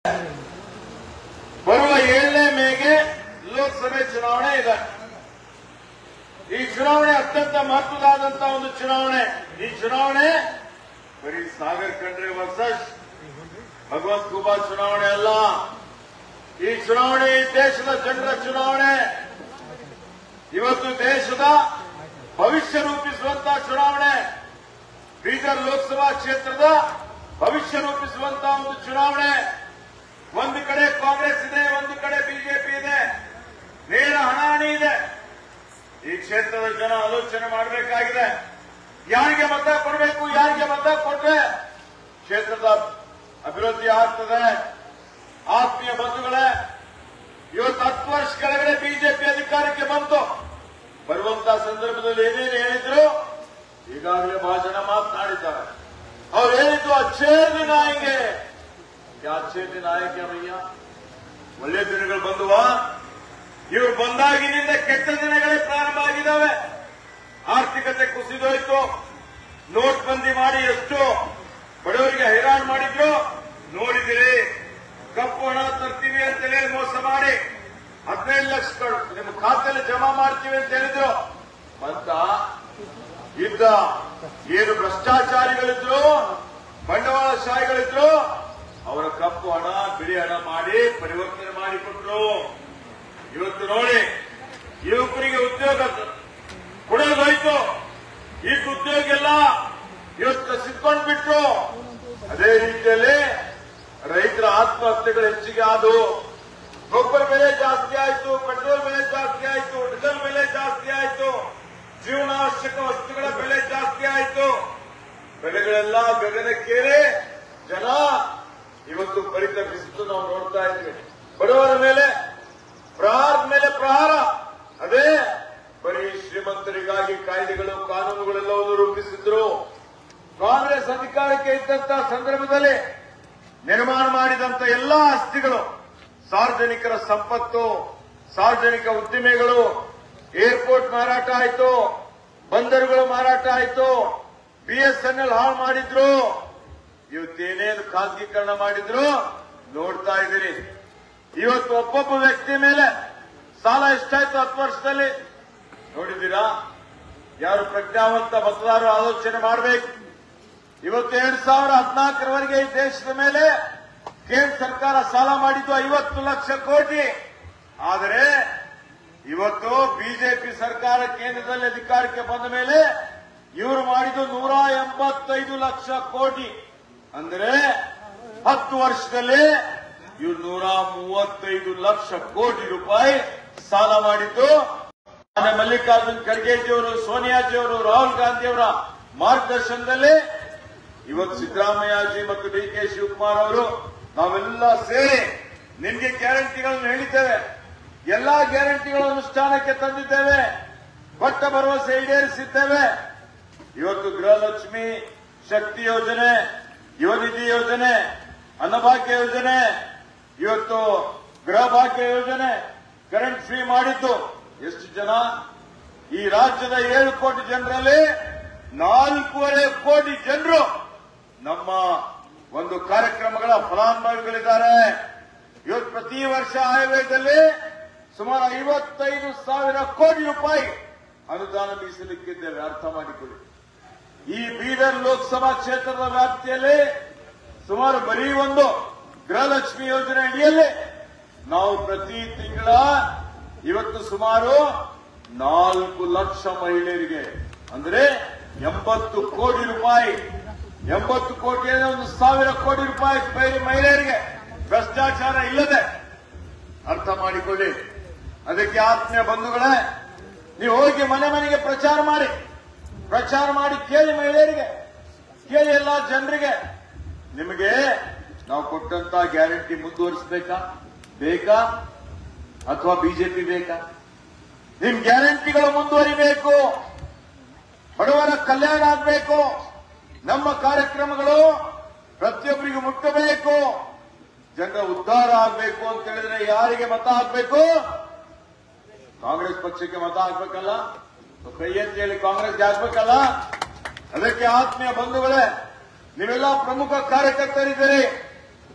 ಬರುವ ಏಳನೇ ಮೇಗೆ ಲೋಕಸಭೆ ಚುನಾವಣೆ ಇದೆ ಈ ಚುನಾವಣೆ ಅತ್ಯಂತ ಮಹತ್ವದಾದಂತಹ ಒಂದು ಚುನಾವಣೆ ಈ ಚುನಾವಣೆ ಬರೀ ಸಾಗರ್ ಖಂಡ್ರೆ ವರ್ಸಸ್ ಭಗವಂತ ಖೂಬಾ ಚುನಾವಣೆ ಅಲ್ಲ ಈ ಚುನಾವಣೆ ಈ ದೇಶದ ಜನರ ಚುನಾವಣೆ ಇವತ್ತು ದೇಶದ ಭವಿಷ್ಯ ರೂಪಿಸುವಂತಹ ಚುನಾವಣೆ ಬೀದರ್ ಲೋಕಸಭಾ ಕ್ಷೇತ್ರದ ಭವಿಷ್ಯ ರೂಪಿಸುವಂತಹ ಒಂದು ಚುನಾವಣೆ ಒಂದು ಕಡೆ ಕಾಂಗ್ರೆಸ್ ಇದೆ ಒಂದು ಕಡೆ ಬಿಜೆಪಿ ಇದೆ ನೇರ ಹಣಾಹಣಿ ಇದೆ ಈ ಕ್ಷೇತ್ರದ ಜನ ಆಲೋಚನೆ ಮಾಡಬೇಕಾಗಿದೆ ಯಾರಿಗೆ ಮತ ಕೊಡಬೇಕು ಯಾರಿಗೆ ಮತ ಕೊಟ್ರೆ ಕ್ಷೇತ್ರದ ಅಭಿವೃದ್ಧಿ ಆಗ್ತದೆ ಆತ್ಮೀಯ ಬಂಧುಗಳೇ ಇವತ್ತು ಹತ್ತು ವರ್ಷ ಕೆಳಗಡೆ ಬಿಜೆಪಿ ಅಧಿಕಾರಕ್ಕೆ ಬಂತು ಬರುವಂತ ಸಂದರ್ಭದಲ್ಲಿ ಏನೇನು ಹೇಳಿದ್ರು ಈಗಾಗಲೇ ಬಹಳ ಜನ ಮಾತನಾಡಿದ್ದಾರೆ ಅವ್ರು ಹೇಳಿದ್ದು ಅಚ್ಚೇ ದಿನ ಹಿಂಗೆ ಅಚ್ಚೇ ದಿನ ಆಯ್ಕೆ ಭಯ್ಯ ಒಳ್ಳೆ ದಿನಗಳು ಬಂದುವಾ ಇವ್ರು ಬಂದಾಗಿನಿಂದ ಕೆಟ್ಟ ದಿನಗಳೇ ಪ್ರಾರಂಭ ಆಗಿದ್ದಾವೆ ಆರ್ಥಿಕತೆ ಕುಸಿದೋಯ್ತು ನೋಟ್ ಬಂದಿ ಮಾಡಿ ಎಷ್ಟು ಬಡವರಿಗೆ ಹೈರಾಣ ಮಾಡಿದ್ರು ನೋಡಿದಿರಿ ಕಪ್ಪು ಹಣ ತರ್ತೀವಿ ಅಂತ ಹೇಳಿ ಮೋಸ ಮಾಡಿ ಹದಿನೈದು ಲಕ್ಷ ಕೊಡು, ನಿಮ್ಮ ಖಾತೆಯಲ್ಲಿ ಜಮಾ ಮಾಡ್ತೀವಿ ಅಂತ ಹೇಳಿದ್ರು ಅಂತ ಇದ್ದ ಏನು ಭ್ರಷ್ಟಾಚಾರಿಗಳಿದ್ರು ಬಂಡವಾಳಶಾಹಿಗಳಿದ್ರು ಅವರ ಕಪ್ಪು ಹಣ ಬಿಳಿ ಹಣ ಮಾಡಿ ಪರಿವರ್ತನೆ ಮಾಡಿಕೊಟ್ರು ಇವತ್ತು ನೋಡಿ ಯುವಕರಿಗೆ ಉದ್ಯೋಗ ಕೊಡೋದೋಯ್ತು ಈಗ ಉದ್ಯೋಗ ಎಲ್ಲ ಇವತ್ತು ಸಿಕ್ಕೊಂಡು ಬಿಟ್ರು ಅದೇ ರೀತಿಯಲ್ಲಿ ರೈತರ ಆತ್ಮಹತ್ಯೆಗಳು ಹೆಚ್ಚಿಗೆ ಆದವು ಗೊಬ್ಬರ ಬೆಲೆ ಜಾಸ್ತಿ ಆಯ್ತು ಪೆಟ್ರೋಲ್ ಬೆಲೆ ಜಾಸ್ತಿ ಆಯ್ತು ಡೀಸೆಲ್ ಬೆಲೆ ಜಾಸ್ತಿ ಆಯ್ತು ಜೀವನಾವಶ್ಯಕ ವಸ್ತುಗಳ ಬೆಲೆ ಜಾಸ್ತಿ ಆಯ್ತು ಬೆಲೆಗಳೆಲ್ಲ ಗಗನಕ್ಕೇರಿ ಜನ ಇವತ್ತು ಪರಿತಪಿಸಿದ್ದು ನಾವು ನೋಡ್ತಾ ಇದ್ವಿ ಬಡವರ ಮೇಲೆ ಪ್ರಹಾರದ ಮೇಲೆ ಪ್ರಹಾರ ಅದೇ ಬರೀ ಶ್ರೀಮಂತರಿಗಾಗಿ ಕಾಯ್ದೆಗಳು ಕಾನೂನುಗಳೆಲ್ಲವನ್ನು ರೂಪಿಸಿದ್ರು ಕಾಂಗ್ರೆಸ್ ಅಧಿಕಾರಕ್ಕೆ ಇದ್ದಂತ ಸಂದರ್ಭದಲ್ಲಿ ನಿರ್ಮಾಣ ಮಾಡಿದಂತ ಎಲ್ಲಾ ಆಸ್ತಿಗಳು ಸಾರ್ವಜನಿಕರ ಸಂಪತ್ತು ಸಾರ್ವಜನಿಕ ಉದ್ದಿಮೆಗಳು ಏರ್ಪೋರ್ಟ್ ಮಾರಾಟ ಆಯ್ತು ಬಂದರುಗಳು ಮಾರಾಟ ಆಯ್ತು ಬಿಎಸ್ಎನ್ಎಲ್ ಹಾಳು ಮಾಡಿದ್ರು ಇವತ್ತೇನೇನು ಖಾಸಗೀಕರಣ ಮಾಡಿದ್ರು ನೋಡ್ತಾ ಇದ್ದೀರಿ ಇವತ್ತು ಒಬ್ಬೊಬ್ಬ ವ್ಯಕ್ತಿ ಮೇಲೆ ಸಾಲ ಎಷ್ಟಾಯ್ತು ಹತ್ತು ವರ್ಷದಲ್ಲಿ ನೋಡಿದ್ದೀರಾ ಯಾರು ಪ್ರಜ್ಞಾವಂತ ಮತದಾರರು ಆಲೋಚನೆ ಮಾಡಬೇಕು ಇವತ್ತು ಎರಡ್ ಸಾವಿರ ಹದಿನಾಲ್ಕರವರೆಗೆ ಈ ದೇಶದ ಮೇಲೆ ಕೇಂದ್ರ ಸರ್ಕಾರ ಸಾಲ ಮಾಡಿದ್ದು ಐವತ್ತು ಲಕ್ಷ ಕೋಟಿ ಆದರೆ ಇವತ್ತು ಬಿಜೆಪಿ ಸರ್ಕಾರ ಕೇಂದ್ರದಲ್ಲಿ ಅಧಿಕಾರಕ್ಕೆ ಬಂದ ಮೇಲೆ ಇವರು ಮಾಡಿದ್ದು ನೂರ ಎಂಬತ್ತೈದು ಲಕ್ಷ ಕೋಟಿ ಅಂದರೆ ಹತ್ತು ವರ್ಷದಲ್ಲಿ ಇವರು ನೂರ ಮೂವತ್ತೈದು ಲಕ್ಷ ಕೋಟಿ ರೂಪಾಯಿ ಸಾಲ ಮಾಡಿದ್ದು ಮಾನ್ಯ ಮಲ್ಲಿಕಾರ್ಜುನ್ ಖರ್ಗೆಜಿಯವರು ಸೋನಿಯಾಜಿಯವರು ರಾಹುಲ್ ಗಾಂಧಿಯವರ ಮಾರ್ಗದರ್ಶನದಲ್ಲಿ ಇವತ್ತು ಸಿದ್ದರಾಮಯ್ಯಜಿ ಮತ್ತು ಡಿ ಕೆ ಶಿವಕುಮಾರ್ ಅವರು ನಾವೆಲ್ಲ ಸೇರಿ ನಿನ್ಗೆ ಗ್ಯಾರಂಟಿಗಳನ್ನು ಹೇಳಿದ್ದೇವೆ ಎಲ್ಲಾ ಗ್ಯಾರಂಟಿಗಳ ಅನುಷ್ಠಾನಕ್ಕೆ ತಂದಿದ್ದೇವೆ ಕೊಟ್ಟ ಭರವಸೆ ಈಡೇರಿಸಿದ್ದೇವೆ ಇವತ್ತು ಗೃಹಲಕ್ಷ್ಮಿ ಶಕ್ತಿ ಯೋಜನೆ ಯುವನಿಧಿ ಯೋಜನೆ ಅನ್ನಭಾಗ್ಯ ಯೋಜನೆ ಇವತ್ತು ಗೃಹ ಭಾಗ್ಯ ಯೋಜನೆ ಕರೆಂಟ್ ಫ್ರೀ ಮಾಡಿದ್ದು ಎಷ್ಟು ಜನ ಈ ರಾಜ್ಯದ ಏಳು ಕೋಟಿ ಜನರಲ್ಲಿ ನಾಲ್ಕೂವರೆ ಕೋಟಿ ಜನರು ನಮ್ಮ ಒಂದು ಕಾರ್ಯಕ್ರಮಗಳ ಫಲಾನುಭವಿಗಳಿದ್ದಾರೆ ಇವತ್ತು ಪ್ರತಿ ವರ್ಷ ಆಯವ್ಯಯದಲ್ಲಿ ಸುಮಾರು ಐವತ್ತೈದು ಸಾವಿರ ಕೋಟಿ ರೂಪಾಯಿ ಅನುದಾನ ಮೀಸಲಿಕ್ಕಿದ್ದೇವೆ ಅರ್ಥ ಮಾಡಿಕೊಳ್ಳಿ ಈ ಬೀದರ್ ಲೋಕಸಭಾ ಕ್ಷೇತ್ರದ ವ್ಯಾಪ್ತಿಯಲ್ಲಿ ಸುಮಾರು ಬರೀ ಒಂದು ಗೃಹಲಕ್ಷ್ಮಿ ಯೋಜನೆ ಅಡಿಯಲ್ಲಿ ನಾವು ಪ್ರತಿ ತಿಂಗಳ ಇವತ್ತು ಸುಮಾರು ನಾಲ್ಕು ಲಕ್ಷ ಮಹಿಳೆಯರಿಗೆ ಅಂದ್ರೆ ಎಂಬತ್ತು ಕೋಟಿ ರೂಪಾಯಿ ಎಂಬತ್ತು ಕೋಟಿ ಅಂದ್ರೆ ಒಂದು ಸಾವಿರ ಕೋಟಿ ರೂಪಾಯಿ ಬೇರೆ ಮಹಿಳೆಯರಿಗೆ ಭ್ರಷ್ಟಾಚಾರ ಇಲ್ಲದೆ ಅರ್ಥ ಮಾಡಿಕೊಳ್ಳಿ ಅದಕ್ಕೆ ಆತ್ಮೀಯ ಬಂಧುಗಳೇ ನೀವು ಹೋಗಿ ಮನೆ ಮನೆಗೆ ಪ್ರಚಾರ ಮಾಡಿ ಪ್ರಚಾರ ಮಾಡಿ ಕೇಳಿ ಮಹಿಳೆಯರಿಗೆ ಕೇಳಿ ಎಲ್ಲ ಜನರಿಗೆ ನಿಮಗೆ ನಾವು ಕೊಟ್ಟಂತ ಗ್ಯಾರಂಟಿ ಮುಂದುವರಿಸಬೇಕಾ ಬೇಕಾ ಅಥವಾ ಬಿಜೆಪಿ ಬೇಕಾ ನಿಮ್ ಗ್ಯಾರಂಟಿಗಳು ಮುಂದುವರಿಬೇಕು ಬಡವರ ಕಲ್ಯಾಣ ಆಗಬೇಕು ನಮ್ಮ ಕಾರ್ಯಕ್ರಮಗಳು ಪ್ರತಿಯೊಬ್ಬರಿಗೂ ಮುಟ್ಟಬೇಕು ಜನರ ಉದ್ಧಾರ ಆಗಬೇಕು ಅಂತ ಹೇಳಿದ್ರೆ ಯಾರಿಗೆ ಮತ ಹಾಕ್ಬೇಕು ಕಾಂಗ್ರೆಸ್ ಪಕ್ಷಕ್ಕೆ ಮತ ಹಾಕ್ಬೇಕಲ್ಲ ಕೈ ಎತ್ತಿ ಹೇಳಿ ಕಾಂಗ್ರೆಸ್ಗೆ ಹಾಕ್ಬೇಕಲ್ಲ ಅದಕ್ಕೆ ಆತ್ಮೀಯ ಬಂಧುಗಳೇ ನೀವೆಲ್ಲ ಪ್ರಮುಖ ಕಾರ್ಯಕರ್ತರಿದ್ದೀರಿ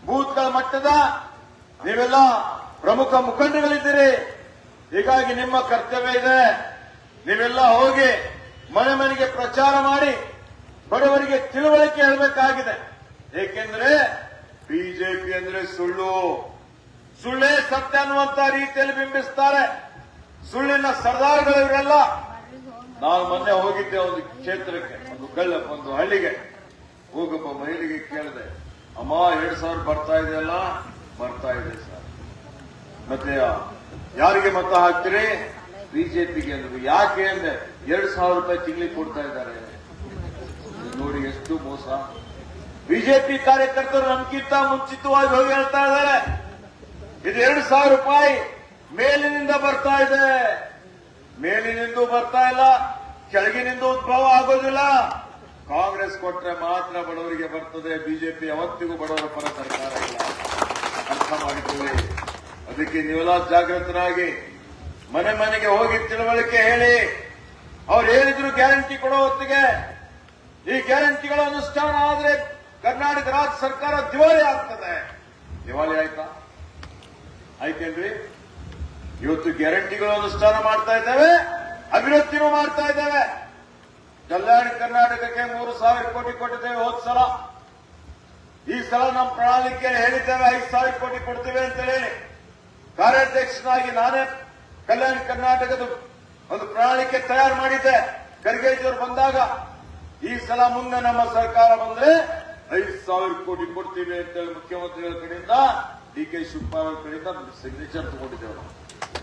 ಬೂತ್ಗಳ ಮಟ್ಟದ ನೀವೆಲ್ಲ ಪ್ರಮುಖ ಮುಖಂಡಗಳಿದ್ದೀರಿ ಹೀಗಾಗಿ ನಿಮ್ಮ ಕರ್ತವ್ಯ ಇದೆ ನೀವೆಲ್ಲ ಹೋಗಿ ಮನೆ ಮನೆಗೆ ಪ್ರಚಾರ ಮಾಡಿ ಬಡವರಿಗೆ ತಿಳುವಳಿಕೆ ಹೇಳಬೇಕಾಗಿದೆ ಏಕೆಂದ್ರೆ ಬಿಜೆಪಿ ಅಂದ್ರೆ ಸುಳ್ಳು ಸುಳ್ಳೇ ಸತ್ಯ ಅನ್ನುವಂತ ರೀತಿಯಲ್ಲಿ ಬಿಂಬಿಸ್ತಾರೆ ಸುಳ್ಳಿನ ಸರ್ದಾರ್ಗಳು ಇವರೆಲ್ಲ ನಾನು ಮೊನ್ನೆ ಹೋಗಿದ್ದೆ ಒಂದು ಕ್ಷೇತ್ರಕ್ಕೆ ಒಂದು ಗಳ್ಳ ಒಂದು ಹಳ್ಳಿಗೆ ಹೋಗಪ್ಪ ಮಹಿಳೆಗೆ ಕೇಳಿದೆ ಅಮ್ಮ ಎರಡ್ ಸಾವಿರ ಬರ್ತಾ ಇದೆಯಲ್ಲ ಬರ್ತಾ ಇದೆ ಸರ್ ಮತ್ತೆ ಯಾರಿಗೆ ಮತ ಹಾಕ್ತೀರಿ ಬಿಜೆಪಿಗೆ ಅಂದ್ರು ಯಾಕೆ ಅಂದ್ರೆ ಎರಡ್ ಸಾವಿರ ರೂಪಾಯಿ ತಿಂಗಳಿಗೆ ಕೊಡ್ತಾ ಇದ್ದಾರೆ ನೋಡಿ ಎಷ್ಟು ಮೋಸ ಬಿಜೆಪಿ ಕಾರ್ಯಕರ್ತರು ನಮ್ಗಿಂತ ಮುಂಚಿತವಾಗಿ ಹೋಗಿ ಹೇಳ್ತಾ ಇದ್ದಾರೆ ಇದು ಎರಡು ಸಾವಿರ ರೂಪಾಯಿ ಮೇಲಿನಿಂದ ಬರ್ತಾ ಇದೆ ಮೇಲಿನಿಂದ ಬರ್ತಾ ಇಲ್ಲ ಕೆಳಗಿನಿಂದ ಉದ್ಭವ ಆಗೋದಿಲ್ಲ ಕಾಂಗ್ರೆಸ್ ಕೊಟ್ರೆ ಮಾತ್ರ ಬಡವರಿಗೆ ಬರ್ತದೆ ಬಿಜೆಪಿ ಯಾವತ್ತಿಗೂ ಬಡವರ ಪರ ಸರ್ಕಾರ ಇಲ್ಲ ಅರ್ಥ ಮಾಡಿಕೊಳ್ಳಿ ಅದಕ್ಕೆ ನೀವೆಲ್ಲ ಜಾಗೃತರಾಗಿ ಮನೆ ಮನೆಗೆ ಹೋಗಿ ತಿಳುವಳಿಕೆ ಹೇಳಿ ಅವ್ರು ಹೇಳಿದ್ರು ಗ್ಯಾರಂಟಿ ಕೊಡೋ ಹೊತ್ತಿಗೆ ಈ ಗ್ಯಾರಂಟಿಗಳ ಅನುಷ್ಠಾನ ಆದ್ರೆ ಕರ್ನಾಟಕ ರಾಜ್ಯ ಸರ್ಕಾರ ದಿವಾಳಿ ಆಗ್ತದೆ ದಿವಾಳಿ ಆಯ್ತಾ ಆಯ್ತೇನ್ರಿ ಇವತ್ತು ಗ್ಯಾರಂಟಿಗಳು ಅನುಷ್ಠಾನ ಮಾಡ್ತಾ ಇದ್ದೇವೆ ಅಭಿವೃದ್ಧಿನೂ ಮಾಡ್ತಾ ಇದ್ದೇವೆ ಕಲ್ಯಾಣ ಕರ್ನಾಟಕಕ್ಕೆ ಮೂರು ಸಾವಿರ ಕೋಟಿ ಕೊಟ್ಟಿದ್ದೇವೆ ಹೋದ ಸಲ ಈ ಸಲ ನಮ್ಮ ಪ್ರಣಾಳಿಕೆ ಹೇಳಿದ್ದೇವೆ ಐದು ಸಾವಿರ ಕೋಟಿ ಕೊಡ್ತೇವೆ ಅಂತ ಹೇಳಿ ಕಾರ್ಯಾಧ್ಯಕ್ಷನಾಗಿ ನಾನೇ ಕಲ್ಯಾಣ ಕರ್ನಾಟಕದ ಒಂದು ಪ್ರಣಾಳಿಕೆ ತಯಾರು ಮಾಡಿದ್ದೆ ಖರ್ಗೆಜಿಯವರು ಬಂದಾಗ ಈ ಸಲ ಮುಂದೆ ನಮ್ಮ ಸರ್ಕಾರ ಬಂದ್ರೆ ಐದು ಸಾವಿರ ಕೋಟಿ ಕೊಡ್ತೀವಿ ಅಂತೇಳಿ ಮುಖ್ಯಮಂತ್ರಿಗಳ ಕಡೆಯಿಂದ ಡಿ ಕೆ ಶಿವಕುಮಾರ್ ಅವರ ಕಡೆಯಿಂದ ಸಿಗ್ನೇಚರ್ ತಗೊಂಡಿದ್ದೇವೆ ನಾವು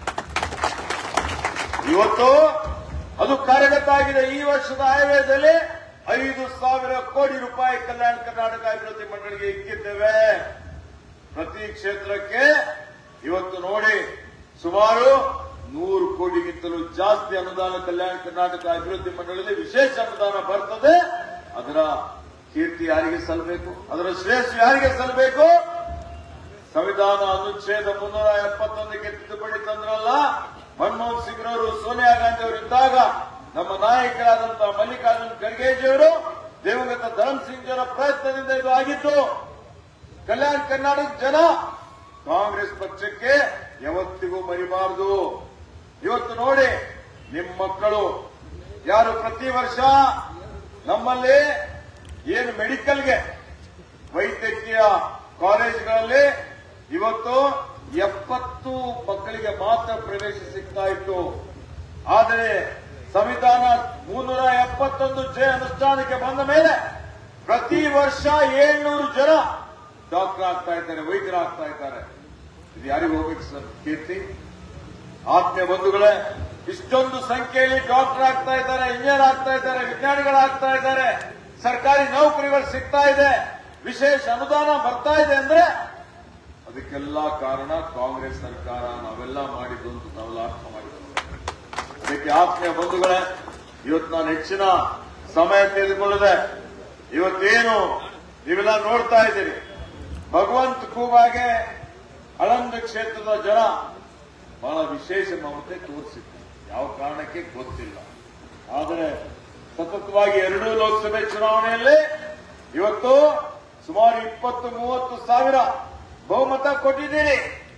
ಇವತ್ತು ಅದು ಕಾರ್ಯಗತ ಆಗಿದೆ ಈ ವರ್ಷದ ಆಯವ್ಯಯದಲ್ಲಿ ಐದು ಸಾವಿರ ಕೋಟಿ ರೂಪಾಯಿ ಕಲ್ಯಾಣ ಕರ್ನಾಟಕ ಅಭಿವೃದ್ಧಿ ಮಂಡಳಿಗೆ ಇಕ್ಕಿದ್ದೇವೆ ಪ್ರತಿ ಕ್ಷೇತ್ರಕ್ಕೆ ಇವತ್ತು ನೋಡಿ ಸುಮಾರು ನೂರು ಕೋಟಿಗಿಂತಲೂ ಜಾಸ್ತಿ ಅನುದಾನ ಕಲ್ಯಾಣ ಕರ್ನಾಟಕ ಅಭಿವೃದ್ಧಿ ಮಂಡಳಿಗೆ ವಿಶೇಷ ಅನುದಾನ ಬರ್ತದೆ ಅದರ ಕೀರ್ತಿ ಯಾರಿಗೆ ಸಲ್ಲಬೇಕು ಅದರ ಶ್ರೇಷ್ಠ ಯಾರಿಗೆ ಸಲ್ಲಬೇಕು ಸಂವಿಧಾನ ಅನುಚ್ಛೇದ ಮುನ್ನೂರ ಎಪ್ಪತ್ತೊಂದಕ್ಕೆ ತಿದ್ದುಪಡಿ ತಂದ್ರಲ್ಲ ಮನಮೋಹನ್ ಸಿಂಗ್ ರವರು ಸೋನಿಯಾ ಗಾಂಧಿ ಅವರು ಇದ್ದಾಗ ನಮ್ಮ ನಾಯಕರಾದಂತಹ ಮಲ್ಲಿಕಾರ್ಜುನ್ ಖರ್ಗೆಜಿಯವರು ದಿವಂಗತ ಧರಮ್ ಸಿಂಗ್ ಅವರ ಪ್ರಯತ್ನದಿಂದ ಇದು ಆಗಿತ್ತು ಕಲ್ಯಾಣ ಕರ್ನಾಟಕ ಜನ ಕಾಂಗ್ರೆಸ್ ಪಕ್ಷಕ್ಕೆ ಯಾವತ್ತಿಗೂ ಮರಿಬಾರದು ಇವತ್ತು ನೋಡಿ ನಿಮ್ಮ ಮಕ್ಕಳು ಯಾರು ಪ್ರತಿ ವರ್ಷ ನಮ್ಮಲ್ಲಿ ಏನು ಮೆಡಿಕಲ್ಗೆ ವೈದ್ಯಕೀಯ ಕಾಲೇಜುಗಳಲ್ಲಿ ಇವತ್ತು ಎಪ್ಪತ್ತು ಮಕ್ಕಳಿಗೆ ಮಾತ್ರ ಪ್ರವೇಶ ಸಿಗ್ತಾ ಇತ್ತು ಆದರೆ ಸಂವಿಧಾನ ಮುನ್ನೂರ ಎಪ್ಪತ್ತೊಂದು ಜೆ ಅನುಷ್ಠಾನಕ್ಕೆ ಬಂದ ಮೇಲೆ ಪ್ರತಿ ವರ್ಷ ಏಳ್ನೂರು ಜನ ಡಾಕ್ಟರ್ ಆಗ್ತಾ ಇದ್ದಾರೆ ವೈದ್ಯರಾಗ್ತಾ ಇದ್ದಾರೆ ಇದು ಯಾರಿಗೂ ಹೋಗ್ಬೇಕು ಸರ್ ಕೀರ್ತಿ ಆತ್ಮೀಯ ಬಂಧುಗಳೇ ಇಷ್ಟೊಂದು ಸಂಖ್ಯೆಯಲ್ಲಿ ಡಾಕ್ಟರ್ ಆಗ್ತಾ ಇದ್ದಾರೆ ಇಂಜಿನಿಯರ್ ಆಗ್ತಾ ಇದ್ದಾರೆ ವಿಜ್ಞಾನಿಗಳಾಗ್ತಾ ಇದ್ದಾರೆ ಸರ್ಕಾರಿ ನೌಕರಿಗಳು ಸಿಗ್ತಾ ಇದೆ ವಿಶೇಷ ಅನುದಾನ ಬರ್ತಾ ಇದೆ ಅಂದ್ರೆ ಅದಕ್ಕೆಲ್ಲ ಕಾರಣ ಕಾಂಗ್ರೆಸ್ ಸರ್ಕಾರ ನಾವೆಲ್ಲ ಮಾಡಿದ್ದು ಅಂತ ನಾವೆಲ್ಲ ಅರ್ಥ ಮಾಡಿದ್ದೇವೆ ಅದಕ್ಕೆ ಆತ್ಮೀಯ ಬಂಧುಗಳೇ ಇವತ್ತು ನಾನು ಹೆಚ್ಚಿನ ಸಮಯ ತೆಗೆದುಕೊಳ್ಳದೆ ಇವತ್ತೇನು ನೀವೆಲ್ಲ ನೋಡ್ತಾ ಇದ್ದೀರಿ ಭಗವಂತ ಕೂವಾಗೆ ಆಳಂದ ಕ್ಷೇತ್ರದ ಜನ ಬಹಳ ವಿಶೇಷ ಮಮತೆ ತೋರಿಸಿದ್ರು ಯಾವ ಕಾರಣಕ್ಕೆ ಗೊತ್ತಿಲ್ಲ ಆದರೆ ಸತತವಾಗಿ ಎರಡೂ ಲೋಕಸಭೆ ಚುನಾವಣೆಯಲ್ಲಿ ಇವತ್ತು ಸುಮಾರು ಇಪ್ಪತ್ತು ಮೂವತ್ತು ಸಾವಿರ ಬಹುಮತ ಕೊಟ್ಟಿದ್ದೀರಿ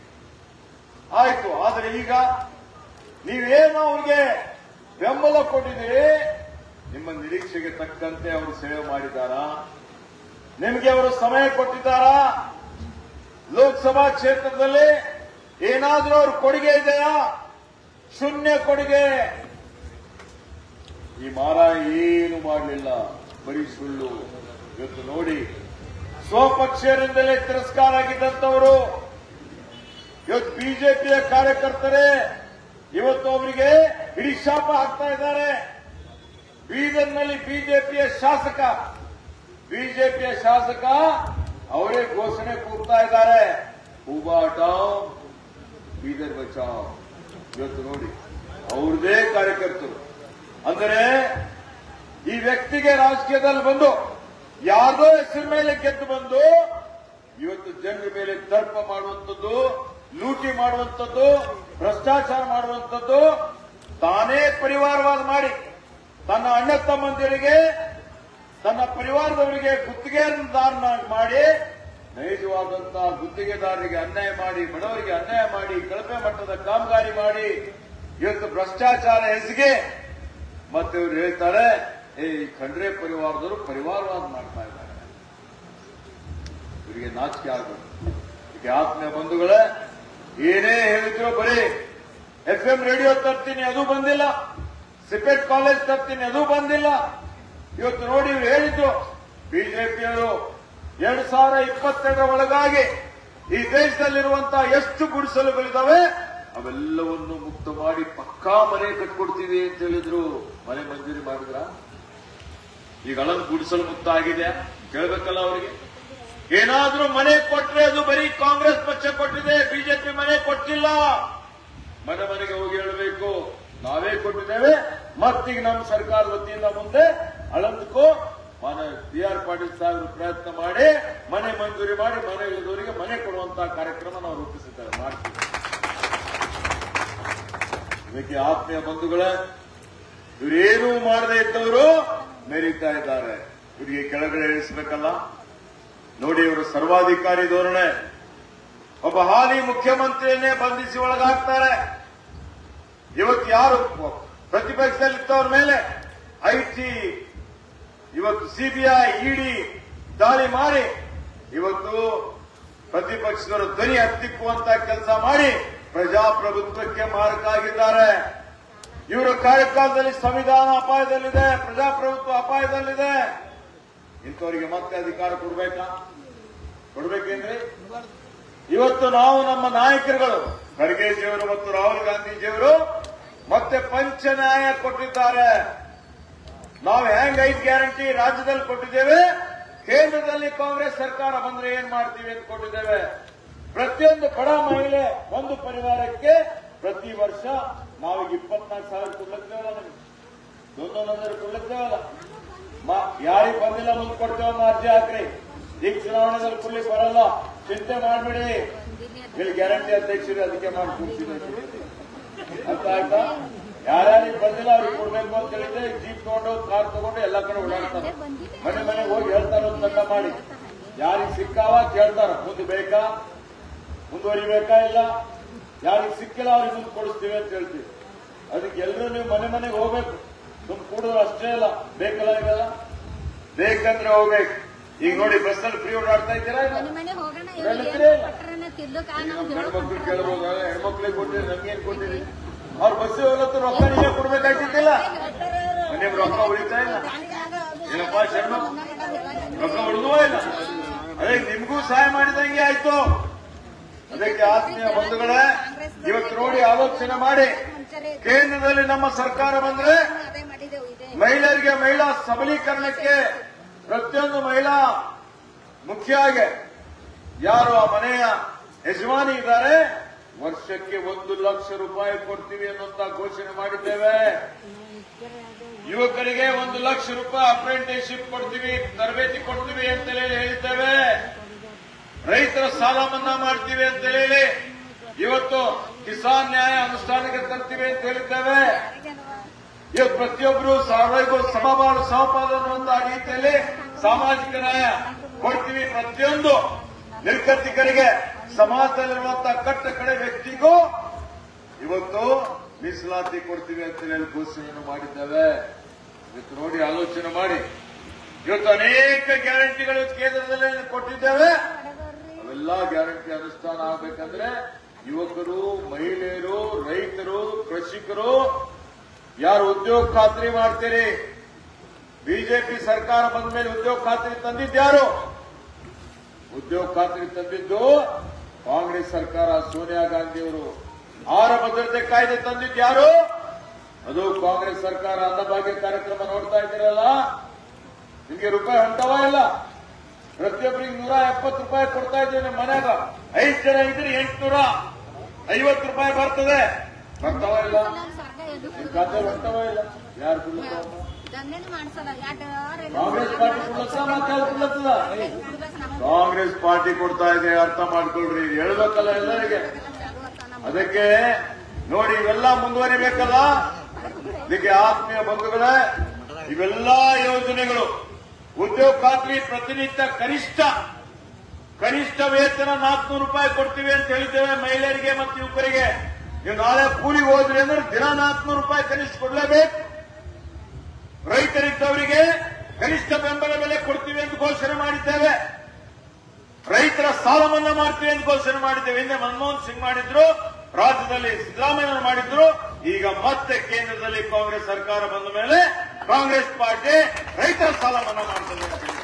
ಆಯ್ತು ಆದರೆ ಈಗ ನೀವೇನು ಅವ್ರಿಗೆ ಬೆಂಬಲ ಕೊಟ್ಟಿದ್ದೀರಿ ನಿಮ್ಮ ನಿರೀಕ್ಷೆಗೆ ತಕ್ಕಂತೆ ಅವರು ಸೇವೆ ಮಾಡಿದ್ದಾರಾ ನಿಮಗೆ ಅವರು ಸಮಯ ಕೊಟ್ಟಿದ್ದಾರಾ ಲೋಕಸಭಾ ಕ್ಷೇತ್ರದಲ್ಲಿ ಏನಾದ್ರೂ ಅವ್ರ ಕೊಡುಗೆ ಇದೆಯಾ ಶೂನ್ಯ ಕೊಡುಗೆ ಈ ಮಾರ ಏನು ಮಾಡಲಿಲ್ಲ ಬರೀ ಸುಳ್ಳು ಇವತ್ತು ನೋಡಿ ಸ್ವಪಕ್ಷರಿಂದಲೇ ತಿರಸ್ಕಾರ ಆಗಿದ್ದಂತವರು ಇವತ್ತು ಬಿಜೆಪಿಯ ಕಾರ್ಯಕರ್ತರೇ ಇವತ್ತು ಅವರಿಗೆ ಇಡೀ ಶಾಪ ಹಾಕ್ತಾ ಇದ್ದಾರೆ ಬೀದರ್ನಲ್ಲಿ ಬಿಜೆಪಿಯ ಶಾಸಕ ಬಿಜೆಪಿಯ ಶಾಸಕ ಅವರೇ ಘೋಷಣೆ ಕೂಗ್ತಾ ಇದ್ದಾರೆ ಹೂಬಾ ಹಟಾವ್ ಬೀದರ್ ಬಚಾವ್ ಇವತ್ತು ನೋಡಿ ಅವ್ರದೇ ಕಾರ್ಯಕರ್ತರು ಅಂದರೆ ಈ ವ್ಯಕ್ತಿಗೆ ರಾಜಕೀಯದಲ್ಲಿ ಬಂದು ಯಾರ್ದೋ ಹೆಸರು ಮೇಲೆ ಗೆದ್ದು ಬಂದು ಇವತ್ತು ಜನರ ಮೇಲೆ ದರ್ಪ ಮಾಡುವಂಥದ್ದು ಲೂಟಿ ಮಾಡುವಂಥದ್ದು ಭ್ರಷ್ಟಾಚಾರ ಮಾಡುವಂಥದ್ದು ತಾನೇ ಪರಿವಾರವಾದ ಮಾಡಿ ತನ್ನ ಅಣ್ಣ ತಮ್ಮಂದಿರಿಗೆ ತನ್ನ ಪರಿವಾರದವರಿಗೆ ಗುತ್ತಿಗೆದಾರನಾಗಿ ಮಾಡಿ ನೈಜವಾದಂತಹ ಗುತ್ತಿಗೆದಾರರಿಗೆ ಅನ್ಯಾಯ ಮಾಡಿ ಬಡವರಿಗೆ ಅನ್ಯಾಯ ಮಾಡಿ ಕಳಪೆ ಮಟ್ಟದ ಕಾಮಗಾರಿ ಮಾಡಿ ಇವತ್ತು ಭ್ರಷ್ಟಾಚಾರ ಎಸಗಿ ಮತ್ತೆ ಇವ್ರು ಹೇಳ್ತಾರೆ ಏ ಈ ಖಂಡ್ರೆ ಪರಿವಾರದವರು ಪರಿವಾರವಾದ ಮಾಡ್ತಾ ಇದ್ದಾರೆ ಇವರಿಗೆ ನಾಚಿಕೆ ಆಗಬೇಕು ಈಗ ಆತ್ಮೀಯ ಬಂಧುಗಳೇ ಏನೇ ಹೇಳಿದ್ರು ಬರೀ ಎಫ್ ಎಂ ರೇಡಿಯೋ ತರ್ತೀನಿ ಅದು ಬಂದಿಲ್ಲ ಸಿಪೆಟ್ ಕಾಲೇಜ್ ತರ್ತೀನಿ ಅದು ಬಂದಿಲ್ಲ ಇವತ್ತು ನೋಡಿ ಇವ್ರು ಹೇಳಿದ್ದು ಬಿಜೆಪಿಯವರು ಎರಡ್ ಸಾವಿರ ಇಪ್ಪತ್ತೆರಡರ ಒಳಗಾಗಿ ಈ ದೇಶದಲ್ಲಿರುವಂತಹ ಎಷ್ಟು ಗುಡಿಸಲುಗಳಿದಾವೆ ಅವೆಲ್ಲವನ್ನು ಮುಕ್ತ ಮಾಡಿ ಪಕ್ಕಾ ಮನೆ ಕಟ್ಕೊಡ್ತೀವಿ ಅಂತ ಹೇಳಿದ್ರು ಮನೆ ಮಂಜೂರಿ ಮಾಡಿದ್ರ ಈಗ ಅಳನ್ ಗುಡಿಸಲು ಮುಕ್ತ ಆಗಿದೆ ಕೇಳ್ಬೇಕಲ್ಲ ಅವರಿಗೆ ಏನಾದ್ರೂ ಮನೆ ಕೊಟ್ರೆ ಅದು ಬರೀ ಕಾಂಗ್ರೆಸ್ ಪಕ್ಷ ಕೊಟ್ಟಿದೆ ಬಿಜೆಪಿ ಮನೆ ಕೊಟ್ಟಿಲ್ಲ ಮನೆ ಮನೆಗೆ ಹೋಗಿ ಹೇಳಬೇಕು ನಾವೇ ಕೊಟ್ಟಿದ್ದೇವೆ ಮತ್ತೀಗ ನಮ್ಮ ಸರ್ಕಾರ ವತಿಯಿಂದ ಮುಂದೆ ಅಳಂದಕ್ಕೂ ಮನೆ ಬಿ ಆರ್ ಪಾಟೀಲ್ ಸಾಹೇಬರು ಪ್ರಯತ್ನ ಮಾಡಿ ಮನೆ ಮಂಜೂರಿ ಮಾಡಿ ಮನೆ ಇಳಿದವರಿಗೆ ಮನೆ ಕೊಡುವಂತಹ ಕಾರ್ಯಕ್ರಮ ನಾವು ರೂಪಿಸಿದ್ದೇವೆ ಮಾಡ್ತೀವಿ ಇದಕ್ಕೆ ಆತ್ಮೀಯ ಬಂಧುಗಳ ಇವರೇನು ಮಾಡದೇ ಇದ್ದವರು ಮೆರೀತಾ ಇದ್ದಾರೆ ಇವರಿಗೆ ಕೆಳಗಡೆ ಇಳಿಸಬೇಕಲ್ಲ ನೋಡಿ ಇವರು ಸರ್ವಾಧಿಕಾರಿ ಧೋರಣೆ ಒಬ್ಬ ಹಾಲಿ ಮುಖ್ಯಮಂತ್ರಿಯನ್ನೇ ಬಂಧಿಸಿ ಒಳಗಾಗ್ತಾರೆ ಇವತ್ತು ಯಾರು ಪ್ರತಿಪಕ್ಷದಲ್ಲಿದ್ದವ್ರ ಮೇಲೆ ಐಟಿ ಇವತ್ತು ಸಿಬಿಐ ಇಡಿ ದಾಳಿ ಮಾಡಿ ಇವತ್ತು ಪ್ರತಿಪಕ್ಷದವರು ಧ್ವನಿ ಹತ್ತಿಕ್ಕುವಂತ ಕೆಲಸ ಮಾಡಿ ಪ್ರಜಾಪ್ರಭುತ್ವಕ್ಕೆ ಮಾರಕ ಆಗಿದ್ದಾರೆ ಇವರ ಕಾರ್ಯಕಾಲದಲ್ಲಿ ಸಂವಿಧಾನ ಅಪಾಯದಲ್ಲಿದೆ ಪ್ರಜಾಪ್ರಭುತ್ವ ಅಪಾಯದಲ್ಲಿದೆ ಇಂಥವರಿಗೆ ಮತ್ತೆ ಅಧಿಕಾರ ಕೊಡ್ಬೇಕಾ ಕೊಡ್ಬೇಕೇನ್ರಿ ಇವತ್ತು ನಾವು ನಮ್ಮ ನಾಯಕರುಗಳು ಖರ್ಗೆಜಿಯವರು ಮತ್ತು ರಾಹುಲ್ ಗಾಂಧೀಜಿಯವರು ಮತ್ತೆ ಪಂಚ ನ್ಯಾಯ ಕೊಟ್ಟಿದ್ದಾರೆ ನಾವು ಹೆಂಗ್ ಐದು ಗ್ಯಾರಂಟಿ ರಾಜ್ಯದಲ್ಲಿ ಕೊಟ್ಟಿದ್ದೇವೆ ಕೇಂದ್ರದಲ್ಲಿ ಕಾಂಗ್ರೆಸ್ ಸರ್ಕಾರ ಬಂದ್ರೆ ಏನ್ ಮಾಡ್ತೀವಿ ಅಂತ ಕೊಟ್ಟಿದ್ದೇವೆ ಪ್ರತಿಯೊಂದು ಬಡ ಮಹಿಳೆ ಒಂದು ಪರಿವಾರಕ್ಕೆ ಪ್ರತಿ ವರ್ಷ ನಾವೀಗ ಇಪ್ಪತ್ನಾಲ್ಕು ಸಾವಿರ ಕೊಡ್ಲತ್ತೇವಲ್ಲ ನಮಗೆ ಒಂದೊಂದೊಂದರ ಕೊಡ್ಲತ್ತೇವಲ್ಲ ಯಾರಿಗೆ ಬಂದಿಲ್ಲ ಮುಂದೆ ಕೊಡ್ತೇವಮ್ಮ ಅರ್ಜಿ ಹಾಕ್ರಿ ಈಗ ಚುನಾವಣೆದಲ್ಲಿ ಕೊಡ್ಲಿಕ್ಕೆ ಬರಲ್ಲ ಚಿಂತೆ ಮಾಡ್ಬಿಡಿ ಇಲ್ಲಿ ಗ್ಯಾರಂಟಿ ಅಧ್ಯಕ್ಷರು ಅದಕ್ಕೆ ಮಾಡಿ ಕೂರ್ಸಿದ್ದೀವಿ ಅರ್ಥ ಆಯ್ತಾ ಯಾರ್ಯಾರಿಗೆ ಬಂದಿಲ್ಲ ಅವ್ರಿಗೆ ಕೊಡ್ಬೇಕು ಅಂತ ಹೇಳಿದ್ರೆ ಜೀಪ್ ತಗೊಂಡು ಕಾರ್ ತಗೊಂಡು ಎಲ್ಲ ಕಡೆ ಓಡಾಡ್ತಾರೆ ಮನೆ ಮನೆಗೆ ಹೋಗಿ ಹೇಳ್ತಾರ ಒಂದು ತಂಡ ಮಾಡಿ ಯಾರಿಗೆ ಸಿಕ್ಕಾವ ಕೇಳ್ತಾರ ಮುಂದೆ ಬೇಕಾ ಮುಂದುವರಿಬೇಕಾ ಇಲ್ಲ ಯಾರಿಗೆ ಸಿಕ್ಕಿಲ್ಲ ಅವ್ರಿಗೆ ಮುಂದೆ ಕೊಡಿಸ್ತೀವಿ ಅಂತ ಹೇಳ್ತೀವಿ ಅದಕ್ಕೆ ಎಲ್ಲರೂ ನೀವು ಮನೆ ಮನೆಗೆ ಹೋಗ್ಬೇಕು ಸುಮ್ ಕೂಡೋದು ಅಷ್ಟೇ ಅಲ್ಲ ಬೇಕಲ್ಲ ಇವೆಲ್ಲ ಬೇಕಂದ್ರೆ ಹೋಗ್ಬೇಕು ಈಗ ನೋಡಿ ಬಸ್ಸಲ್ಲಿ ಫ್ರೀ ಓಡಾಡ್ತಾ ಇದ್ದೀರಾ ಇಲ್ಲ? ಮನೆ ಮನೆ ಹೋಗೋಣ ಬೆಳಗ್ಗೆನೇ ಇಲ್ಲ. ಕೊಟ್ರನ್ನ ತಿರ್ಲಕ್ ಆ ಈಗ ನಾವು ನಮ್ಮ ಗಂಡ್ಮಕ್ಳು ಕೇಳ್ಬೋದು ಹೆಣ್ಮಕ್ಳಿಗೆ ಕೊಟ್ಟಿರಿ ನಮ್ಗೇನ್ ಕೊಟ್ಟಿರಿ ಅವ್ರ ಬಸ್ಸಿಗೆ ಹೋಗ್ಲತ್ತು ರೊಕ್ಕ ನೀವೇ ಕೊಡ್ಬೇಕಾಗ್ತಿದ್ದಿಲ್ಲ ನಿಮ್ ರೊಕ್ಕ ಉಳಿತಾ ಇಲ್ಲ ಏನಪ್ಪ ಶರ್ಮ ರೊಕ್ಕ ಉಳಿದುವ ಇಲ್ಲ ಅದೇ ನಿಮ್ಗೂ ಸಹಾಯ ಮಾಡಿದಂಗೆ ಆಯ್ತು ಅದಕ್ಕೆ ಆತ್ಮೀಯ ಬಂಧುಗಳೇ ಇವತ್ತು ನೋಡಿ ಆಲೋಚನೆ ಮಾಡಿ ಕೇಂದ್ರದಲ್ಲಿ ನಮ್ಮ ಸರ್ಕಾರ ಬಂದ್ರೆ ಅದೇ ಮಾಡಿದೆವು ಇದೆ ಮಹಿಳೆಯರಿಗೆ ಮಹಿಳಾ ಸಬಲೀಕರಣಕ್ಕೆ ಪ್ರತಿಯೊಂದು ಮಹಿಳಾ ಮುಖ್ಯವಾಗಿ ಯಾರು ಆ ಮನೆಯ ಯಜಮಾನಿ ಇದ್ದಾರೆ ವರ್ಷಕ್ಕೆ ಒಂದು ಲಕ್ಷ ರೂಪಾಯಿ ಕೊಡ್ತೀವಿ ಅನ್ನುವಂತ ಘೋಷಣೆ ಮಾಡಿದ್ದೇವೆ ಯುವಕರಿಗೆ ಒಂದು ಲಕ್ಷ ರೂಪಾಯಿ ಅಪ್ರೆಂಟಿಸ್ಶಿಪ್ ಕೊಡ್ತೀವಿ ತರಬೇತಿ ಕೊಡ್ತೀವಿ ಅಂತ ಹೇಳಿ ಹೇಳಿದ್ದೇವೆ ರೈತರ ಸಾಲ ಮನ್ನಾ ಮಾಡ್ತೀವಿ ಅಂತ ಹೇಳಿ ಇವತ್ತು ಕಿಸಾನ್ ನ್ಯಾಯ ಅನುಷ್ಠಾನಕ್ಕೆ ತರ್ತೀವಿ ಅಂತ ಹೇಳಿದ್ದೇವೆ ಇವತ್ತು ಪ್ರತಿಯೊಬ್ಬರು ಸಾರ್ವಜನಿಕ ಸಮಬಾಳು ಸಮಪಾಲು ಅನ್ನುವಂತಹ ರೀತಿಯಲ್ಲಿ ಸಾಮಾಜಿಕ ನ್ಯಾಯ ಕೊಡ್ತೀವಿ ಪ್ರತಿಯೊಂದು ನಿರ್ಗತಿಕರಿಗೆ ಸಮಾಜದಲ್ಲಿರುವಂತಹ ಕಟ್ಟ ಕಡೆ ವ್ಯಕ್ತಿಗೂ ಇವತ್ತು ಮೀಸಲಾತಿ ಕೊಡ್ತೀವಿ ಅಂತ ಹೇಳಿ ಘೋಷಣೆಯನ್ನು ಮಾಡಿದ್ದೇವೆ ಇವತ್ತು ನೋಡಿ ಆಲೋಚನೆ ಮಾಡಿ ಇವತ್ತು ಅನೇಕ ಗ್ಯಾರಂಟಿಗಳು ಕೇಂದ್ರದಲ್ಲಿ ಕೊಟ್ಟಿದ್ದೇವೆ ಅವೆಲ್ಲ ಗ್ಯಾರಂಟಿ ಅನುಷ್ಠಾನ ಆಗಬೇಕಂದ್ರೆ ಯುವಕರು ಮಹಿಳೆಯರು ರೈತರು ಕೃಷಿಕರು ಯಾರು ಉದ್ಯೋಗ ಖಾತ್ರಿ ಮಾಡ್ತೀರಿ ಬಿಜೆಪಿ ಸರ್ಕಾರ ಬಂದ ಮೇಲೆ ಉದ್ಯೋಗ ಖಾತ್ರಿ ತಂದಿದ್ಯಾರು ಉದ್ಯೋಗ ಖಾತ್ರಿ ತಂದಿದ್ದು ಕಾಂಗ್ರೆಸ್ ಸರ್ಕಾರ ಸೋನಿಯಾ ಗಾಂಧಿಯವರು ಆಹಾರ ಭದ್ರತೆ ಕಾಯ್ದೆ ತಂದಿದ್ಯಾರು ಅದು ಕಾಂಗ್ರೆಸ್ ಸರ್ಕಾರ ಅನ್ನಭಾಗ್ಯ ಕಾರ್ಯಕ್ರಮ ನೋಡ್ತಾ ಇದ್ದೀರಲ್ಲ ನಿಮ್ಗೆ ರೂಪಾಯಿ ಹೊಂಟವ ಇಲ್ಲ ಪ್ರತಿಯೊಬ್ಬರಿಗೆ ನೂರ ಎಪ್ಪತ್ತು ರೂಪಾಯಿ ಕೊಡ್ತಾ ಇದ್ದೀವಿ ನಿಮ್ಮ ಮನ್ಯಾಗ ಐದು ಜನ ಇದ್ರೆ ಎಂಟುನೂರ ಐವತ್ತು ರೂಪಾಯಿ ಬರ್ತದೆ ಬರ್ತಾವ ಇಲ್ಲ ನಿಮ್ ಖಾತೆ ಹೊಂಟವ ಇಲ್ಲ ಯಾರು ಕೊಡ್ಲತ್ತವ? ದಂಧೆನೂ ಮಾಡ್ಸಲ್ಲ ಯಾಟ್ ಕಾಂಗ್ರೆಸ್ ಪಾರ್ಟಿ ಕೊಡ್ಲತ್ತ ಮತ್ತೆ ಯಾರು ಕೊಡ್ಲತ್ತದ ಕಾಂಗ್ರೆಸ್ ಪಾರ್ಟಿ ಕೊಡ್ತಾ ಇದೆ ಅರ್ಥ ಮಾಡ್ಕೊಳ್ರಿ ಹೇಳ್ಬೇಕಲ್ಲ ಎಲ್ಲರಿಗೆ ಅದಕ್ಕೆ ನೋಡಿ ಇವೆಲ್ಲ ಮುಂದುವರಿಬೇಕಲ್ಲ ಇದಕ್ಕೆ ಆತ್ಮೀಯ ಬಂಧುಗಳೇ ಇವೆಲ್ಲ ಯೋಜನೆಗಳು ಉದ್ಯೋಗ ಖಾತ್ರಿ ಪ್ರತಿನಿತ್ಯ ಕನಿಷ್ಠ ಕನಿಷ್ಠ ವೇತನ ನಾಲ್ಕುನೂರು ರೂಪಾಯಿ ಕೊಡ್ತೀವಿ ಅಂತ ಹೇಳಿದ್ದೇವೆ ಮಹಿಳೆಯರಿಗೆ ಮತ್ತು ಯುವಕರಿಗೆ ನೀವು ನಾಳೆ ಕೂಲಿಗೆ ಹೋದ್ರಿ ಅಂದ್ರೆ ದಿನ ನಾಲ್ಕುನೂರು ರೂಪಾಯಿ ಕನಿಷ್ಠ ಕೊಡ್ಲೇಬೇಕು ರೈತರಿದ್ದವರಿಗೆ ಕನಿಷ್ಠ ಬೆಂಬಲ ಬೆಲೆ ಕೊಡ್ತೀವಿ ಎಂದು ಘೋಷಣೆ ಮಾಡಿದ್ದೇವೆ ರೈತರ ಸಾಲ ಮನ್ನಾ ಮಾಡ್ತೀವಿ ಎಂದು ಘೋಷಣೆ ಮಾಡಿದ್ದೇವೆ ಹಿಂದೆ ಮನಮೋಹನ್ ಸಿಂಗ್ ಮಾಡಿದ್ರು ರಾಜ್ಯದಲ್ಲಿ ಸಿದ್ದರಾಮಯ್ಯ ಮಾಡಿದ್ರು ಈಗ ಮತ್ತೆ ಕೇಂದ್ರದಲ್ಲಿ ಕಾಂಗ್ರೆಸ್ ಸರ್ಕಾರ ಬಂದ ಮೇಲೆ ಕಾಂಗ್ರೆಸ್ ಪಾರ್ಟಿ ರೈತರ ಸಾಲ ಮನ್ನಾ ಮಾಡ್ತದೆ ಅಂತ ಹೇಳಿ.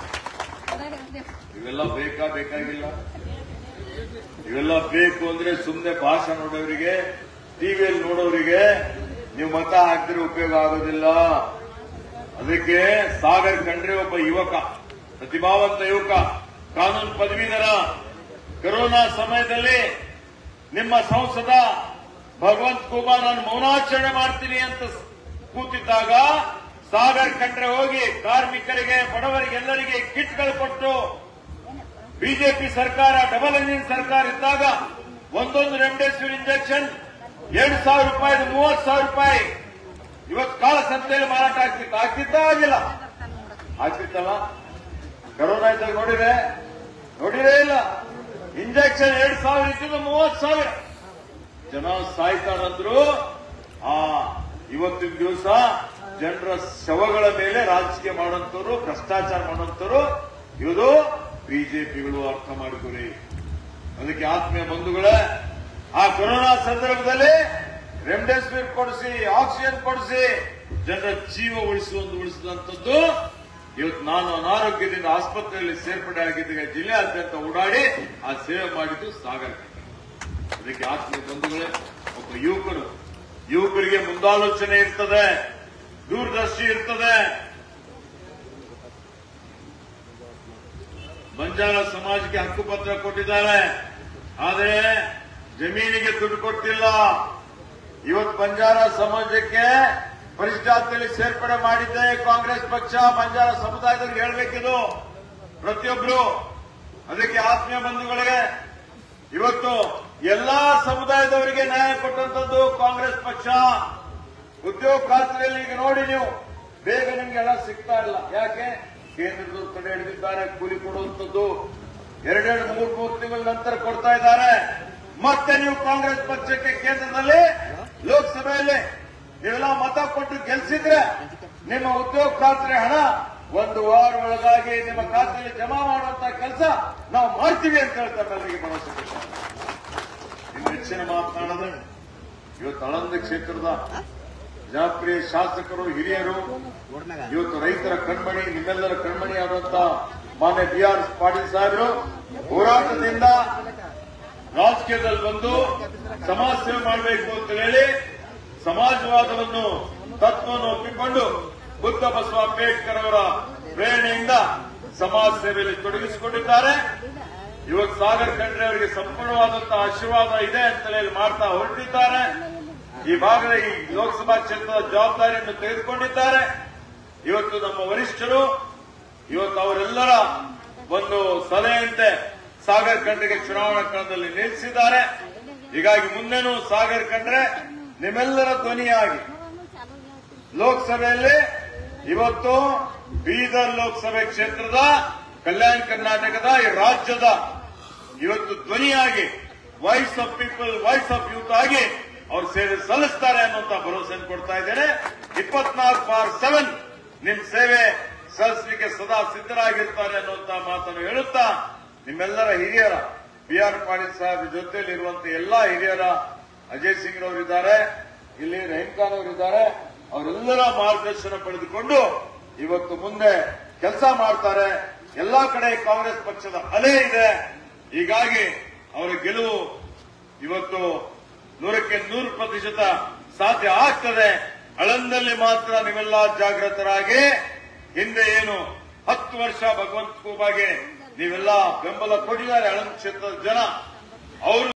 ಇವೆಲ್ಲ ಬೇಕಾ ಬೇಕಾಗಿಲ್ಲ ಇವೆಲ್ಲ ಬೇಕು ಅಂದ್ರೆ ಸುಮ್ಮನೆ ಭಾಷಣ ನೋಡೋರಿಗೆ ಟಿವಿಯಲ್ಲಿ ನೋಡೋರಿಗೆ ನೀವು ಮತ ಹಾಕಿದ್ರೆ ಉಪಯೋಗ ಆಗೋದಿಲ್ಲ ಅದಕ್ಕೆ ಸಾಗರ್ ಖಂಡ್ರೆ ಒಬ್ಬ ಯುವಕ ಪ್ರತಿಭಾವಂತ ಯುವಕ ಕಾನೂನು ಪದವೀಧರ ಕೊರೋನಾ ಸಮಯದಲ್ಲಿ ನಿಮ್ಮ ಸಂಸದ ಭಗವಂತ್ ಕುಮಾರ್ ನಾನು ಮೌನಾಚರಣೆ ಮಾಡ್ತೀನಿ ಅಂತ ಕೂತಿದ್ದಾಗ ಸಾಗರ್ ಖಂಡ್ರೆ ಹೋಗಿ ಕಾರ್ಮಿಕರಿಗೆ ಬಡವರಿಗೆಲ್ಲರಿಗೆ ಕಿಟ್ಗಳು ಕೊಟ್ಟು ಬಿಜೆಪಿ ಸರ್ಕಾರ ಡಬಲ್ ಇಂಜಿನ್ ಸರ್ಕಾರ ಇದ್ದಾಗ ಒಂದೊಂದು ರೆಮ್ಡೆಸಿವಿರ್ ಇಂಜೆಕ್ಷನ್ ಎರಡು ಸಾವಿರ ರೂಪಾಯಿ ಮೂವತ್ತು ಸಾವಿರ ರೂಪಾಯಿ ಇವತ್ತು ಕಾಳ ಸಂತೆಯಲ್ಲಿ ಮಾರಾಟ ಆಗ್ತಿತ್ತು ಆಗ್ತಿತ್ತ ಆಗಿಲ್ಲ ಆಗ್ತಿತ್ತಲ್ಲ ಕರೋನಾ ಇದ್ದಾಗ ನೋಡಿದ್ರೆ ನೋಡಿರೇ ಇಲ್ಲ ಇಂಜೆಕ್ಷನ್ ಎರಡು ಸಾವಿರ ಇದ್ದಿದ್ದು ಮೂವತ್ತು ಸಾವಿರ ಜನ ಸಾಯ್ತಾರಂದ್ರು ಆ ಇವತ್ತಿನ ದಿವಸ ಜನರ ಶವಗಳ ಮೇಲೆ ರಾಜಕೀಯ ಮಾಡೋಂಥವ್ರು ಭ್ರಷ್ಟಾಚಾರ ಮಾಡೋಂಥವ್ರು ಇವರು ಬಿಜೆಪಿಗಳು ಅರ್ಥ ಮಾಡಿಕೊರಿ ಅದಕ್ಕೆ ಆತ್ಮೀಯ ಬಂಧುಗಳೇ ಆ ಕೊರೋನಾ ಸಂದರ್ಭದಲ್ಲಿ ರೆಮ್ಡೆಸಿವಿರ್ ಕೊಡಿಸಿ ಆಕ್ಸಿಜನ್ ಕೊಡಿಸಿ ಜನರ ಜೀವ ಉಳಿಸುವಂತ ಉಳಿಸಿದಂಥದ್ದು ಇವತ್ತು ನಾನು ಅನಾರೋಗ್ಯದಿಂದ ಆಸ್ಪತ್ರೆಯಲ್ಲಿ ಸೇರ್ಪಡೆ ಆಗಿದ್ದಾಗ ಜಿಲ್ಲೆಯಾದ್ಯಂತ ಓಡಾಡಿ ಆ ಸೇವೆ ಮಾಡಿದ್ದು ಸಾಗರ ಅದಕ್ಕೆ ಆತ್ಮೀಯ ಬಂಧುಗಳೇ ಒಬ್ಬ ಯುವಕರು ಯುವಕರಿಗೆ ಮುಂದಾಲೋಚನೆ ಇರ್ತದೆ ದೂರದರ್ಶಿ ಇರ್ತದೆ ಬಂಜಾರ ಸಮಾಜಕ್ಕೆ ಹಕ್ಕುಪತ್ರ ಕೊಟ್ಟಿದ್ದಾರೆ ಆದರೆ ಜಮೀನಿಗೆ ದುಡ್ಡು ಕೊಟ್ಟಿಲ್ಲ ಇವತ್ತು ಬಂಜಾರ ಸಮಾಜಕ್ಕೆ ಪರಿಷ್ಠಾತಿಯಲ್ಲಿ ಸೇರ್ಪಡೆ ಮಾಡಿದ್ದೆ ಕಾಂಗ್ರೆಸ್ ಪಕ್ಷ ಬಂಜಾರ ಸಮುದಾಯದವ್ರಿಗೆ ಹೇಳ್ಬೇಕಿದು ಪ್ರತಿಯೊಬ್ರು ಅದಕ್ಕೆ ಆತ್ಮೀಯ ಬಂಧುಗಳಿಗೆ ಇವತ್ತು ಎಲ್ಲಾ ಸಮುದಾಯದವರಿಗೆ ನ್ಯಾಯ ಕೊಟ್ಟಂತದ್ದು ಕಾಂಗ್ರೆಸ್ ಪಕ್ಷ ಉದ್ಯೋಗ ಖಾತ್ರಿಯಲ್ಲಿ ಈಗ ನೋಡಿ ನೀವು ಬೇಗ ನಿಮ್ಗೆ ಎಲ್ಲ ಸಿಗ್ತಾ ಇಲ್ಲ ಯಾಕೆ ಕೇಂದ್ರದವ್ರು ತಡೆ ಹಿಡಿದಿದ್ದಾರೆ ಕೂಲಿ ಕೊಡುವಂತದ್ದು ಎರಡೆರಡು ಮೂರು ಮೂರು ತಿಂಗಳ ನಂತರ ಕೊಡ್ತಾ ಇದ್ದಾರೆ ಮತ್ತೆ ನೀವು ಕಾಂಗ್ರೆಸ್ ಪಕ್ಷಕ್ಕೆ ಕೇಂದ್ರದಲ್ಲಿ ಲೋಕಸಭೆಯಲ್ಲಿ ನೀವೆಲ್ಲ ಮತ ಕೊಟ್ಟು ಗೆಲ್ಸಿದ್ರೆ ನಿಮ್ಮ ಉದ್ಯೋಗ ಖಾತ್ರಿ ಹಣ ಒಂದು ವಾರ ಒಳಗಾಗಿ ನಿಮ್ಮ ಖಾತೆಯಲ್ಲಿ ಜಮಾ ಮಾಡುವಂತ ಕೆಲಸ ನಾವು ಮಾಡ್ತೀವಿ ಅಂತ ಹೇಳ್ತಾರೆ ಎಲ್ಲರಿಗೆ ಭರವಸೆ ಕೊಡ್ತಾರೆ ಇನ್ನು ಹೆಚ್ಚಿನ ಮಾತನಾಡೋದು ಇವತ್ತು ಆಳಂದ ಕ್ಷೇತ್ರದ ಜನಪ್ರಿಯ ಶಾಸಕರು ಹಿರಿಯರು ಇವತ್ತು ರೈತರ ಕಣ್ಮಣಿ ನಿಮ್ಮೆಲ್ಲರ ಕಣ್ಮಣಿ ಆದಂತ ಮಾನ್ಯ ಬಿ ಆರ್ ಪಾಟೀಲ್ ಸಾಹೇಬರು ಹೋರಾಟದಿಂದ ರಾಜಕೀಯದಲ್ಲಿ ಬಂದು ಸಮಾಜ ಸೇವೆ ಮಾಡಬೇಕು ಅಂತ ಹೇಳಿ ಸಮಾಜವಾದವನ್ನು ತತ್ವವನ್ನು ಒಪ್ಪಿಕೊಂಡು ಬುದ್ಧ ಬಸವ ಅಂಬೇಡ್ಕರ್ ಅವರ ಪ್ರೇರಣೆಯಿಂದ ಸಮಾಜ ಸೇವೆಯಲ್ಲಿ ತೊಡಗಿಸಿಕೊಂಡಿದ್ದಾರೆ ಇವತ್ತು ಸಾಗರ್ ಖಂಡ್ರೆ ಅವರಿಗೆ ಸಂಪೂರ್ಣವಾದಂತಹ ಆಶೀರ್ವಾದ ಇದೆ ಅಂತ ಹೇಳಿ ಮಾಡ್ತಾ ಹೊರಟಿದ್ದಾರೆ ಈ ಭಾಗದ ಈ ಲೋಕಸಭಾ ಕ್ಷೇತ್ರದ ಜವಾಬ್ದಾರಿಯನ್ನು ತೆಗೆದುಕೊಂಡಿದ್ದಾರೆ ಇವತ್ತು ನಮ್ಮ ವರಿಷ್ಠರು ಇವತ್ತು ಅವರೆಲ್ಲರ ಒಂದು ಸಲಹೆಯಂತೆ ಸಾಗರ್ ಖಂಡ್ರೆಗೆ ಚುನಾವಣಾ ಕಣದಲ್ಲಿ ನಿಲ್ಲಿಸಿದ್ದಾರೆ ಹೀಗಾಗಿ ಮುಂದೆನೂ ಸಾಗರ್ ಖಂಡ್ರೆ ನಿಮ್ಮೆಲ್ಲರ ಧ್ವನಿಯಾಗಿ ಲೋಕಸಭೆಯಲ್ಲಿ ಇವತ್ತು ಬೀದರ್ ಲೋಕಸಭೆ ಕ್ಷೇತ್ರದ ಕಲ್ಯಾಣ ಕರ್ನಾಟಕದ ಈ ರಾಜ್ಯದ ಇವತ್ತು ಧ್ವನಿಯಾಗಿ voice of people voice of youth ಆಗಿ ಅವರು ಸೇವೆ ಸಲ್ಲಿಸ್ತಾರೆ ಅನ್ನುವಂತ ಭರವಸೆಯನ್ನು ಕೊಡ್ತಾ ಇದ್ದೇನೆ ಇಪ್ಪತ್ನಾಲ್ಕು ಬಾರ್ ಸೆವೆನ್ ನಿಮ್ ಸೇವೆ ಸಲ್ಲಿಸಲಿಕ್ಕೆ ಸದಾ ಸಿದ್ಧರಾಗಿರ್ತಾರೆ ಅನ್ನುವಂತ ಮಾತನ್ನು ಹೇಳುತ್ತಾ ನಿಮ್ಮೆಲ್ಲರ ಹಿರಿಯರ ಬಿ ಆರ್ ಪಾಟೀಲ್ ಸಾಹೇಬ್ ಜೊತೆಯಲ್ಲಿ ಇರುವಂತಹ ಎಲ್ಲಾ ಹಿರಿಯರ ಅಜಯ್ ಸಿಂಗ್ ರವರಿದ್ದಾರೆ ಇಲ್ಲಿ ರಹೀಂ ಖಾನ್ ಅವರಿದ್ದಾರೆ ಅವರೆಲ್ಲರ ಮಾರ್ಗದರ್ಶನ ಪಡೆದುಕೊಂಡು ಇವತ್ತು ಮುಂದೆ ಕೆಲಸ ಮಾಡ್ತಾರೆ ಎಲ್ಲಾ ಕಡೆ ಕಾಂಗ್ರೆಸ್ ಪಕ್ಷದ ಅಲೆ ಇದೆ ಹೀಗಾಗಿ ಅವರ ಗೆಲುವು ಇವತ್ತು ನೂರಕ್ಕೆ ನೂರು ಪ್ರತಿಶತ ಸಾಧ್ಯ ಆಗ್ತದೆ ಅಳಂದಲ್ಲಿ ಮಾತ್ರ ನೀವೆಲ್ಲ ಜಾಗೃತರಾಗಿ ಹಿಂದೆ ಏನು ಹತ್ತು ವರ್ಷ ಭಗವಂತ ಕೂಬಾಗೆ ನೀವೆಲ್ಲ ಬೆಂಬಲ ಕೊಟ್ಟಿದ್ದಾರೆ ಅಳಂದ್ ಕ್ಷೇತ್ರದ ಜನ ಅವರು